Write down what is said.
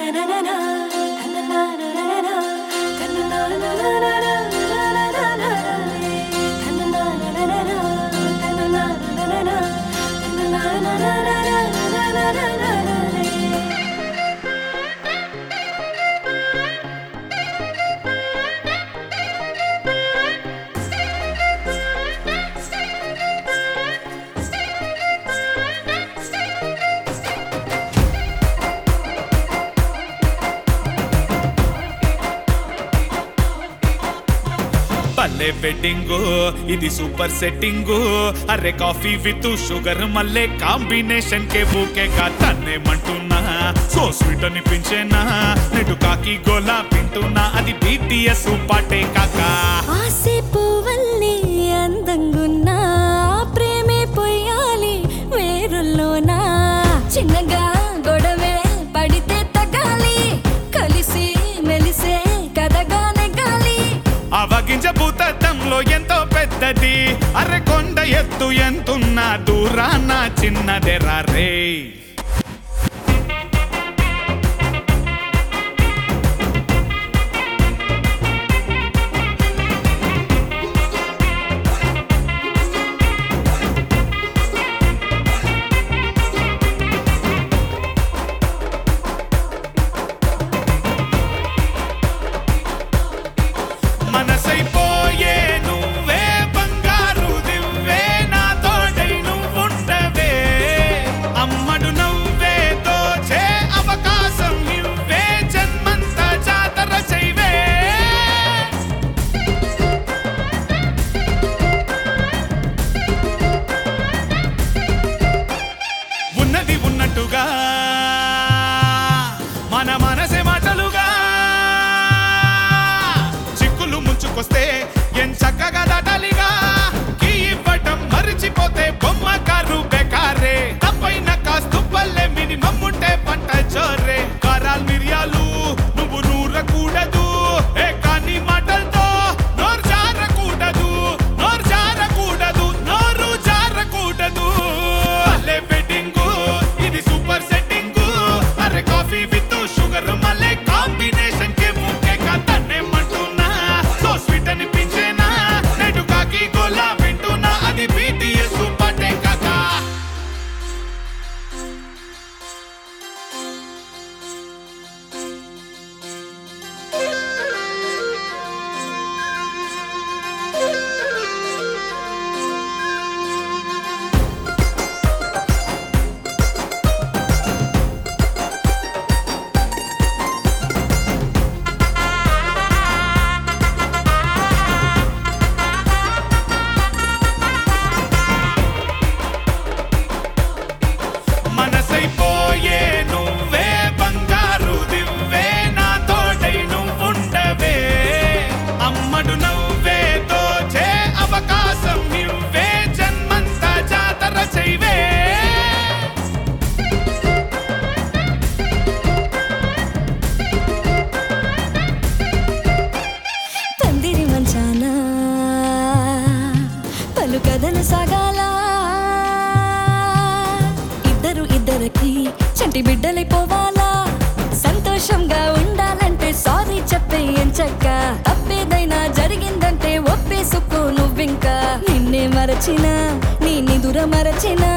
భలే వెడ్డింగ్ ఇది super setting అరే కాఫీ విత్ షుగర్ మళ్ళీ కాంబినేషన్ కే బూకే కాతానేమంటున్నా సో స్వీట్ అనిపించేనా నెటు కాకి గోలా వింటున్నా అది బీటీఎస్ పాటే కాకా ఆసే పువ్వల్లే అందంగున్నా ప్రేమే పొయ్యాలి వేరుల్లోనా చిన్నగా గొడవే పడితే తగాలి కలిసి మెలిసే కథగా నెగాలి అవగింజ భూతత్వంలో ఎంతో పెద్దది అరే కొండ ఎత్తు ఎంతున్నా దూరాన చిన్నదెరా రే మనసైపోయే నువ్వే బంగారు దివ్వే నా తోడై నువ్వుండవే అమ్మడు నవ్వే దోచే అవకాశం ఇవ్వే జన్మంతా జాతర చైవే ఉన్నది ఉన్నట్టుగా మన మనసే మాటలుగా చిక్కులు ముంచుకొస్తే ఎన్ చక్కగా దాటాలిగా కీ ఇవ్వటం మరిచిపోతే బొమ్మ కారు బెకారే తప్పైన కాస్తు పల్లె మినిమం ఉంటే పంట చోరే కారాలు మిరియాలు నువ్వు నూరకూడదు ఏ కానీ మాటలతో నోరు జారకూడదు నోరు జారకూడదు నోరు జారకూడదు భలే వెడ్డింగ్ ఇది సూపర్ సెట్టింగ్ అరే కాఫీ విత్ షుగర్ మళ్ళీ కాంబినేషన్ కే ముఖ్య కథనేమంటున్నా సో స్వీట్ అనిపించేనా నెడు కాకి గోలా వింటున్నా అది బీటీఎస్ పాటే కాకా మనసైపోయే నువ్వే బంగారు దివ్వే నా తోడై నువ్వుండవే అమ్మడు నవ్వే దోచే అవకాశం ఇవ్వే జన్మంతా జాతర చైవే పందిరి మంచాన పలు కథలు సాగాల ఇద్దరు ఇద్దరికి చంటి బిడ్డలైపోవాలా సంతోషంగా ఉండాలంటే సారీ చెప్పే ఎంచక్క తప్పేదైనా జరిగిందంటే ఒప్పేసుకో నువ్వింకా నిన్నే మరచిన నీ నిదుర మరచిన